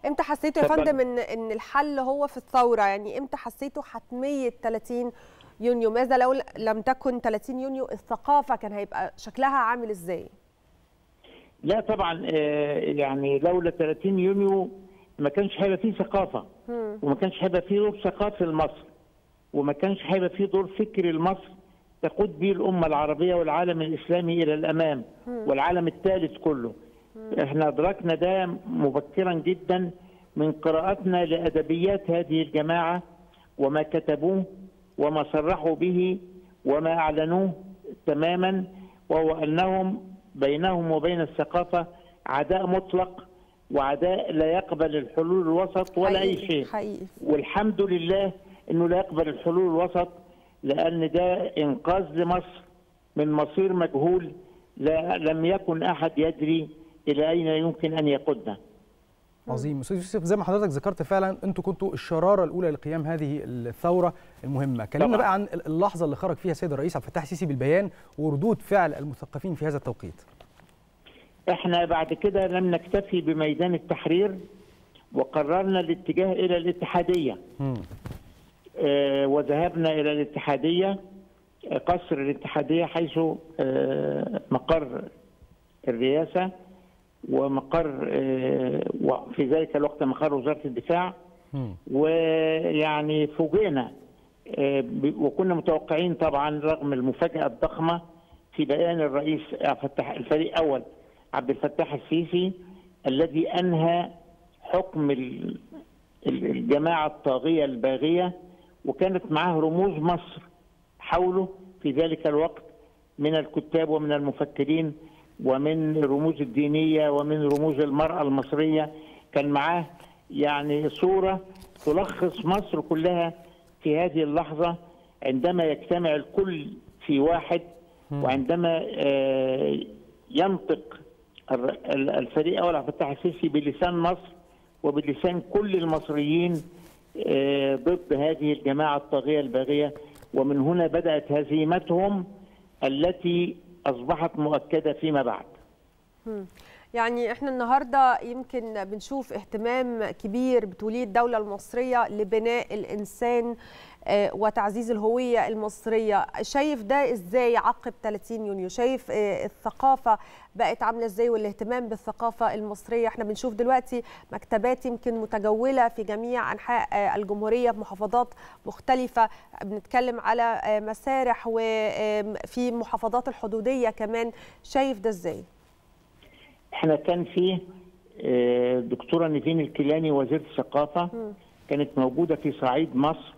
امتى حسيتوا يا اتفضل. فندم ان ان الحل هو في الثوره يعني امتى حسيتوا حتميه 30 يونيو ماذا لو لم تكن 30 يونيو الثقافه كان هيبقى شكلها عامل ازاي لا طبعا آه، يعني لولا 30 يونيو ما كانش هيبقى فيه ثقافه مم. وما كانش هيبقى فيه دور ثقافي لمصر وما كانش هيبقى فيه دور فكري لمصر تقود به الامه العربيه والعالم الاسلامي الى الامام والعالم الثالث كله احنا ادركنا ده مبكرا جدا من قراءتنا لادبيات هذه الجماعه وما كتبوه وما صرحوا به وما اعلنوه تماما وهو انهم بينهم وبين الثقافه عداء مطلق وعداء لا يقبل الحلول الوسط ولا اي حقيقي- شيء حقيقي والحمد لله انه لا يقبل الحلول الوسط لان ده انقاذ لمصر من مصير مجهول لا لم يكن احد يدري الى اين يمكن ان يقودنا. عظيم استاذ يوسف زي ما حضرتك ذكرت فعلا انتوا كنتوا الشراره الاولى لقيام هذه الثوره المهمه كلمنا طبعاً. بقى عن اللحظه اللي خرج فيها السيد الرئيس عبد الفتاح السيسي بالبيان وردود فعل المثقفين في هذا التوقيت احنا بعد كده لم نكتفي بميدان التحرير وقررنا الاتجاه الى الاتحاديه مم. آه، وذهبنا الى الاتحاديه آه، قصر الاتحاديه حيث آه، مقر الرئاسه ومقر آه، وفي ذلك الوقت مقر وزاره الدفاع مم. ويعني فوجئنا آه، ب- وكنا متوقعين طبعا رغم المفاجاه الضخمه في بيان الرئيس عبد الفتاح الفريق الاول عبد الفتاح السيسي الذي انهى حكم ال- ال- الجماعه الطاغيه الباغيه وكانت معه رموز مصر حوله في ذلك الوقت من الكتاب ومن المفكرين ومن الرموز الدينيه ومن رموز المراه المصريه كان معاه يعني صوره تلخص مصر كلها في هذه اللحظه عندما يجتمع الكل في واحد وعندما آه، ينطق الر- ال- الفريق الاول عبد الفتاح السيسي بلسان مصر وبلسان كل المصريين آه، ضد هذه الجماعه الطاغيه الباغيه ومن هنا بدات هزيمتهم التي اصبحت مؤكده فيما بعد. مم. يعني احنا النهارده يمكن بنشوف اهتمام كبير بتوليه الدوله المصريه لبناء الانسان آه، وتعزيز الهويه المصريه شايف ده ازاي عقب 30 يونيو شايف آه، الثقافه بقت عامله ازاي والاهتمام بالثقافه المصريه احنا بنشوف دلوقتي مكتبات يمكن متجوله في جميع انحاء آه، الجمهوريه بمحافظات مختلفه بنتكلم على آه، مسارح وفي محافظات الحدوديه كمان شايف ده ازاي احنا كان فيه آه، دكتوره نيفين الكيلاني وزيره الثقافه كانت موجوده في صعيد مصر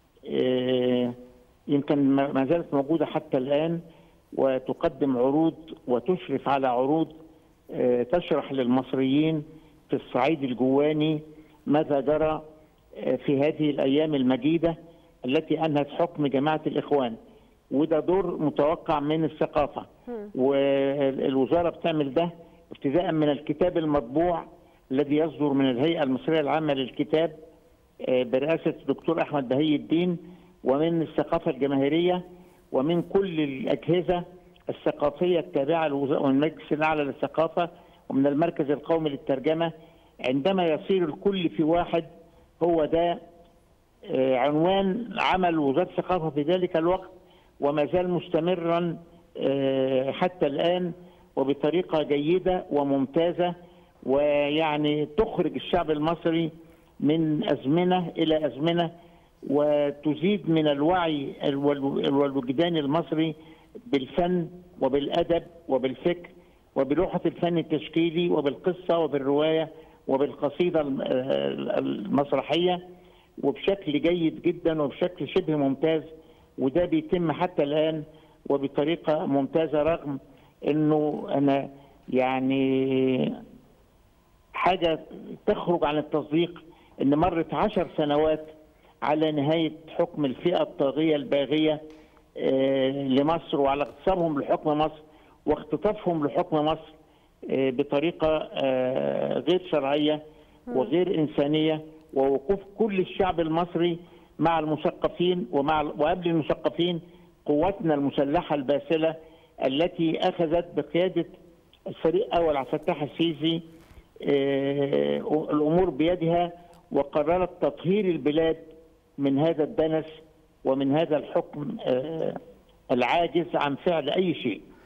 آه، يمكن ما ما زالت موجوده حتى الان وتقدم عروض وتشرف على عروض آه، تشرح للمصريين في الصعيد الجواني ماذا جرى آه، في هذه الايام المجيده التي انهت حكم جماعه الاخوان وده دور متوقع من الثقافه والوزاره بتعمل ده ابتداء من الكتاب المطبوع الذي يصدر من الهيئه المصريه العامه للكتاب آه، برئاسه الدكتور احمد بهي الدين ومن الثقافه الجماهيريه ومن كل الاجهزه الثقافيه التابعه لوزاره والمجلس الاعلى للثقافه ومن المركز القومي للترجمه عندما يصير الكل في واحد هو ده آه، عنوان عمل وزاره الثقافه في ذلك الوقت وما زال مستمرا آه، حتى الان وبطريقه جيده وممتازه ويعني تخرج الشعب المصري من ازمنه الى ازمنه وتزيد من الوعي والو- والوجدان المصري بالفن وبالادب وبالفكر وبلوحه الفن التشكيلي وبالقصه وبالروايه وبالقصيده الم- آه، المسرحيه وبشكل جيد جدا وبشكل شبه ممتاز وده بيتم حتى الان وبطريقه ممتازه رغم انه انا يعني حاجه تخرج عن التصديق ان مرت عشر سنوات على نهايه حكم الفئه الطاغيه الباغيه آه، لمصر وعلى اغتصابهم لحكم مصر واختطافهم لحكم مصر آه، بطريقه آه، غير شرعيه وغير انسانيه ووقوف كل الشعب المصري مع المثقفين ومع وقبل المثقفين قواتنا المسلحه الباسله التي اخذت بقياده الفريق اول عبد الفتاح السيسي آه، الامور بيدها وقررت تطهير البلاد من هذا الدنس ومن هذا الحكم آه، العاجز عن فعل اي شيء